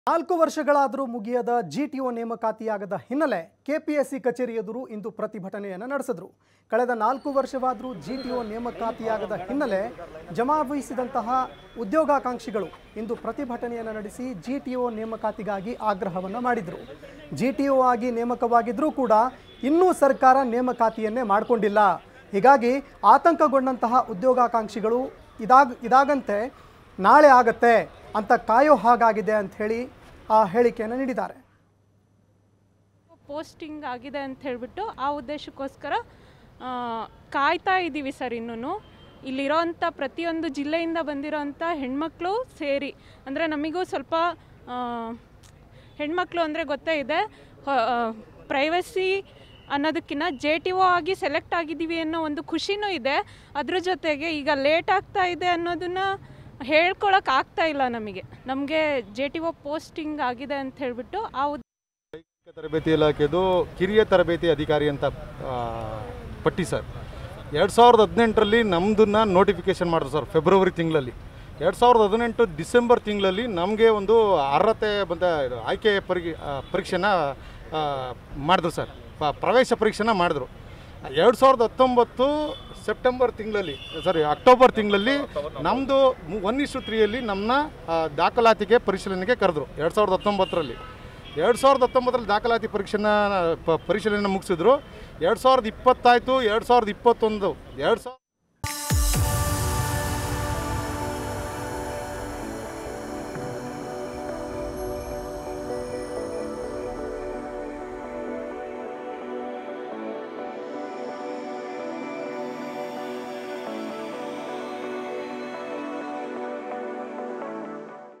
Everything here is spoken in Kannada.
ನಾಲ್ಕು ವರ್ಷಗಳಾದರೂ ಮುಗಿಯದ ಜಿಟಿಒ ನೇಮಕಾತಿಯಾಗದ ಹಿನ್ನೆಲೆ ಕೆಪಿಎಸ್ಸಿ ಕಚೇರಿ ಎದುರು ಇಂದು ಪ್ರತಿಭಟನೆಯನ್ನು ನಡೆಸಿದ್ರು ಕಳೆದ ನಾಲ್ಕು ವರ್ಷವಾದರೂ ಜಿಟಿಒ ನೇಮಕಾತಿಯಾಗದ ಹಿನ್ನೆಲೆ ಜಮಾವಹಿಸಿದಂತಹ ಉದ್ಯೋಗಾಕಾಂಕ್ಷಿಗಳು ಇಂದು ಪ್ರತಿಭಟನೆಯನ್ನು ನಡೆಸಿ ಜಿಟಿಒ ನೇಮಕಾತಿಗಾಗಿ ಆಗ್ರಹವನ್ನು ಮಾಡಿದರು ಜಿಟಿಒ ಆಗಿ ನೇಮಕವಾಗಿದ್ದರೂ ಕೂಡ ಇನ್ನೂ ಸರ್ಕಾರ ನೇಮಕಾತಿಯನ್ನೇ ಮಾಡಿಕೊಂಡಿಲ್ಲ ಹೀಗಾಗಿ ಆತಂಕಗೊಂಡಂತಹ ಉದ್ಯೋಗಾಕಾಂಕ್ಷಿಗಳು ಇದಾಗ ಇದಾಗಂತೆ ನಾಳೆ ಆಗತ್ತೆ ಅಂತ ಕಾಯೋ ಹಾಗಾಗಿದೆ ಅಂತ ಹೇಳಿ ಆ ಹೇಳಿಕೆಯನ್ನು ನೀಡಿದ್ದಾರೆ ಪೋಸ್ಟಿಂಗ್ ಆಗಿದೆ ಅಂತ ಹೇಳ್ಬಿಟ್ಟು ಆ ಉದ್ದೇಶಕ್ಕೋಸ್ಕರ ಆ, ಕಾಯ್ತಾ ಇದ್ದೀವಿ ಸರ್ ಇನ್ನೂ ಇಲ್ಲಿರೋಂಥ ಪ್ರತಿಯೊಂದು ಜಿಲ್ಲೆಯಿಂದ ಬಂದಿರೋಂಥ ಹೆಣ್ಮಕ್ಳು ಸೇರಿ ಅಂದರೆ ನಮಗೂ ಸ್ವಲ್ಪ ಆ, ಹೆಣ್ಮಕ್ಳು ಅಂದರೆ ಗೊತ್ತೇ ಇದೆ ಪ್ರೈವಸಿ ಅನ್ನೋದಕ್ಕಿಂತ ಜೆ ಟಿ ಒ ಆಗಿ ಸೆಲೆಕ್ಟ್ ಆಗಿದ್ದೀವಿ ಅನ್ನೋ ಒಂದು ಖುಷಿನೂ ಇದೆ ಅದ್ರ ಜೊತೆಗೆ ಈಗ ಲೇಟ್ ಆಗ್ತಾ ಇದೆ ಅನ್ನೋದನ್ನ ಹೇಳ್ಕೊಳಕ್ಕೆ ಆಗ್ತಾ ಇಲ್ಲ ನಮಗೆ ನಮಗೆ ಜೆ ಟಿ ಒ ಪೋಸ್ಟಿಂಗ್ ಆಗಿದೆ ಅಂತ ಹೇಳ್ಬಿಟ್ಟು ಆ ಉದ್ದೇಶ ದೈಹಿಕ ತರಬೇತಿ ಇಲಾಖೆದು ಕಿರಿಯ ತರಬೇತಿ ಅಧಿಕಾರಿ ಅಂತ ಆ, ಪಟ್ಟಿ ಸರ್ ಎರಡು ಸಾವಿರದ ಹದಿನೆಂಟರಲ್ಲಿ ನಮ್ಮದನ್ನ ನೋಟಿಫಿಕೇಷನ್ ಮಾಡಿದ್ರು ಸರ್ ಫೆಬ್ರವರಿ ತಿಂಗಳಲ್ಲಿ ಎರಡು ಸಾವಿರದ ಹದಿನೆಂಟು ಡಿಸೆಂಬರ್ ತಿಂಗಳಲ್ಲಿ ನಮಗೆ ಒಂದು ಅರ್ಹತೆ ಬಂದ ಇದು ಆಯ್ಕೆ ಪರಿ ಆ, ಪರೀಕ್ಷೆನ ಆ, ಮಾಡಿದ್ರು ಸರ್ ಪ- ಪ್ರವೇಶ ಪರೀಕ್ಷೆನ ಮಾಡಿದ್ರು ಎರಡು ಸಾವಿರದ ಹತ್ತೊಂಬತ್ತು ಸೆಪ್ಟೆಂಬರ್ ತಿಂಗಳಲ್ಲಿ ಸಾರಿ ಅಕ್ಟೋಬರ್ ತಿಂಗಳಲ್ಲಿ ನಮ್ಮದು ಒನ್ ಇಸ್ಟು ತ್ರೀಯಲ್ಲಿ ನಮ್ಮನ್ನ ಆ, ದಾಖಲಾತಿಗೆ ಪರಿಶೀಲನೆಗೆ ಕರೆದ್ರು ಎರಡು ಸಾವಿರದ ಹತ್ತೊಂಬತ್ತರಲ್ಲಿ ಎರಡು ಸಾವಿರದ ಹತ್ತೊಂಬತ್ತರಲ್ಲಿ ದಾಖಲಾತಿ ಪರೀಕ್ಷೆನ ಪ ಪರಿಶೀಲನೆ ಮುಗಿಸಿದ್ರು ಎರಡು ಸಾವಿರದ ಇಪ್ಪತ್ತಾಯಿತು ಎರಡು ಸಾವಿರದ ಇಪ್ಪತ್ತೊಂದು ಎರಡು ಸಾವಿರ